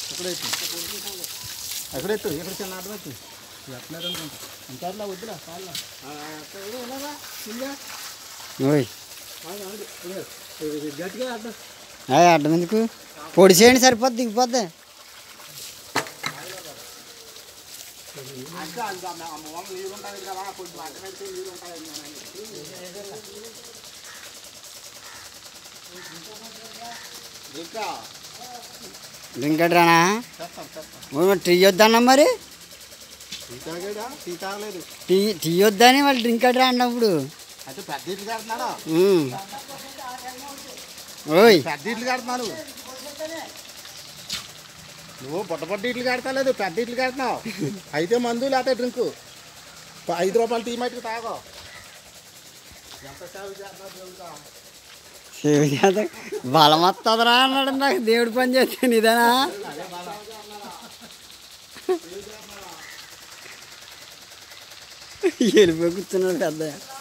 ఎక్కడెత్తు ఎక్కడెత్తు ఇక్కడ చిన్న ఆటం ఎత్తు ఎట్లేదు అనుకుంటా అంతర్లా వద్దురా కాళ్ళ ఓయ్ గట్టిగా అడ్డం అదే అడ్డం ఎందుకు పొడి చేయండి సరిపోద్ది దిగిపోద్ది అంటే అంత అమ్మ నీరు ఉంటుంది కదా కొంచెం అడ్డం పెడితే నీరు ఉంటుంది ఇంకా డ్రింక్ రానా చేస్తాం చేస్తాం టీ వద్దన్నా మరి టీ తాగాడా టీ తాగలేదు టీ టీ వద్దని వాళ్ళు డ్రింక్ రా అన్నప్పుడు అంటే పెద్ద ఇట్లు కడుతున్నాడా ఉమ్. ఓయ్ పెద్ద ఇట్లు కడుతున్నాను నువ్వు బుట్ట బుట్ట ఇట్లు కడతలేదు పెద్ద ఇట్లు కడుతున్నావు అయితే మందు లేకపోతే డ్రింక్ ఐదు రూపాయలు టీ మట్టుకు తాగో ఎంత సేవ చేస్తున్నావు దేవుడిగా? సేవ చేత బలం వస్తుందిరా అన్నాడు నాకు దేవుడి పని చేస్తాను ఇదేనా వెళ్ళిపోయి కూర్చున్నాడు పెద్ద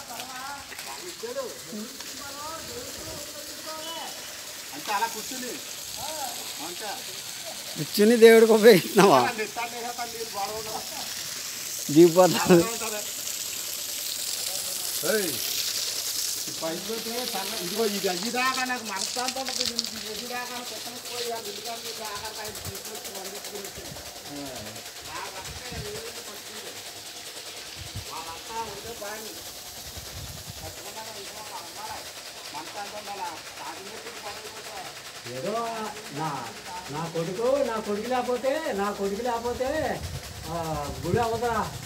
అంటే అలా కూర్చుని అంటే కూర్చుని దేవుడికి ఉపయోగిస్తున్నావా నిస్తాను వేసేస్తాను నీరు గొడవ ఉండదు. దిగిపోతాడు ఉంటారు. ఏయ్, ఈ పైపు పెడితే సన్న- ఇదిగో ఇది అయ్యి దాకా నాకు మనస్తాంతో ఉంటుంది. ఇది అయ్యి దాకా కుక్కను పోయి ఆ ఇంటికాడ నుంచి ఆఖరి పైపు తీసుకొచ్చి వండించుకుని వచ్చి. నాకు అక్కడే నీళ్ళు పట్టుకుంది. వాళ్ళంతా ఉంటే బాగా పట్టుకున్నారా ఇంకో వాళ్ళు అమ్మాలి. మనస్తాంతో ఉండాలా? తాటి మీద పడకపోతే ఏదో నా నా కొడుకు నా కొడుకు లేకపోతే నా కొడుకు లేకపోతే ఆ, గుడి అవ్వదురా